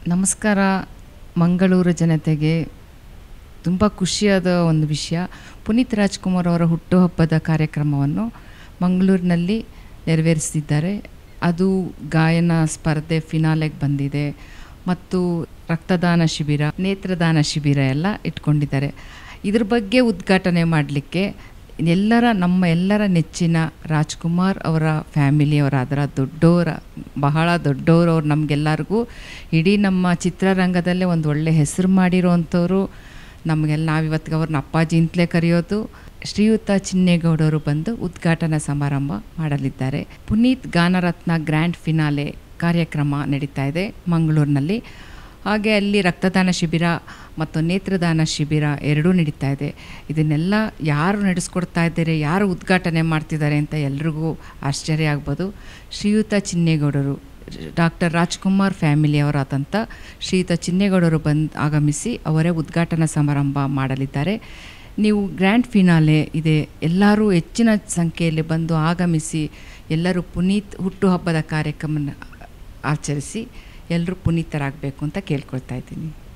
ನಮಸ್ಕಾರ ಮಂಗಳೂರು ಜನತೆಗೆ ತುಂಬ ಖುಷಿಯಾದ ಒಂದು ವಿಷಯ ಪುನೀತ್ ರಾಜ್ಕುಮಾರ್ ಅವರ ಹುಟ್ಟುಹಬ್ಬದ ಕಾರ್ಯಕ್ರಮವನ್ನು ಮಂಗಳೂರಿನಲ್ಲಿ ನೆರವೇರಿಸಿದ್ದಾರೆ ಅದು ಗಾಯನ ಸ್ಪರ್ಧೆ ಫಿನಾಲೆಗೆ ಬಂದಿದೆ ಮತ್ತು ರಕ್ತದಾನ ಶಿಬಿರ ನೇತ್ರದಾನ ಶಿಬಿರ ಎಲ್ಲ ಇಟ್ಕೊಂಡಿದ್ದಾರೆ ಇದ್ರ ಬಗ್ಗೆ ಉದ್ಘಾಟನೆ ಮಾಡಲಿಕ್ಕೆ ಎಲ್ಲರ ನಮ್ಮ ಎಲ್ಲರ ನೆಚ್ಚಿನ ರಾಜ್ಕುಮಾರ್ ಅವರ ಫ್ಯಾಮಿಲಿಯವರಾದರ ದೊಡ್ಡವರ ಬಹಳ ದೊಡ್ಡವರು ಅವ್ರು ನಮಗೆಲ್ಲರಿಗೂ ಇಡೀ ನಮ್ಮ ಚಿತ್ರರಂಗದಲ್ಲೇ ಒಂದು ಒಳ್ಳೆ ಹೆಸರು ಮಾಡಿರೋವಂಥವ್ರು ನಮಗೆಲ್ಲ ನಾವಿವತ್ತಿಗೆ ಅವ್ರನ್ನ ಅಪ್ಪಾಜಿ ಅಂತಲೇ ಕರೆಯೋದು ಶ್ರೀಯುತ ಚಿನ್ನೇಗೌಡರು ಬಂದು ಉದ್ಘಾಟನಾ ಸಮಾರಂಭ ಮಾಡಲಿದ್ದಾರೆ ಪುನೀತ್ ಗಾನರತ್ನ ಗ್ರ್ಯಾಂಡ್ ಫಿನಾಲೆ ಕಾರ್ಯಕ್ರಮ ನಡೀತಾ ಇದೆ ಮಂಗಳೂರಿನಲ್ಲಿ ಹಾಗೆ ಅಲ್ಲಿ ರಕ್ತದಾನ ಶಿಬಿರ ಮತ್ತು ನೇತ್ರದಾನ ಶಿಬಿರ ಎರಡೂ ನಡೀತಾ ಇದೆ ಇದನ್ನೆಲ್ಲ ಯಾರು ನಡೆಸ್ಕೊಡ್ತಾ ಇದ್ದಾರೆ ಯಾರು ಉದ್ಘಾಟನೆ ಮಾಡ್ತಿದ್ದಾರೆ ಅಂತ ಎಲ್ರಿಗೂ ಆಶ್ಚರ್ಯ ಆಗ್ಬೋದು ಶ್ರೀಯುತ ಚಿನ್ನೇಗೌಡರು ಡಾಕ್ಟರ್ ರಾಜ್ಕುಮಾರ್ ಫ್ಯಾಮಿಲಿಯವರಾದಂಥ ಶ್ರೀಯುತ ಚಿನ್ನೇಗೌಡರು ಬಂದು ಆಗಮಿಸಿ ಅವರೇ ಉದ್ಘಾಟನಾ ಸಮಾರಂಭ ಮಾಡಲಿದ್ದಾರೆ ನೀವು ಗ್ರ್ಯಾಂಡ್ ಫಿನಾಲೆ ಇದೆ ಎಲ್ಲರೂ ಹೆಚ್ಚಿನ ಸಂಖ್ಯೆಯಲ್ಲಿ ಬಂದು ಆಗಮಿಸಿ ಎಲ್ಲರೂ ಪುನೀತ್ ಹುಟ್ಟುಹಬ್ಬದ ಕಾರ್ಯಕ್ರಮನ ಆಚರಿಸಿ ಎಲ್ಲರೂ ಪುನೀತರಾಗಬೇಕು ಅಂತ ಕೇಳ್ಕೊಳ್ತಾ ಇದ್ದೀನಿ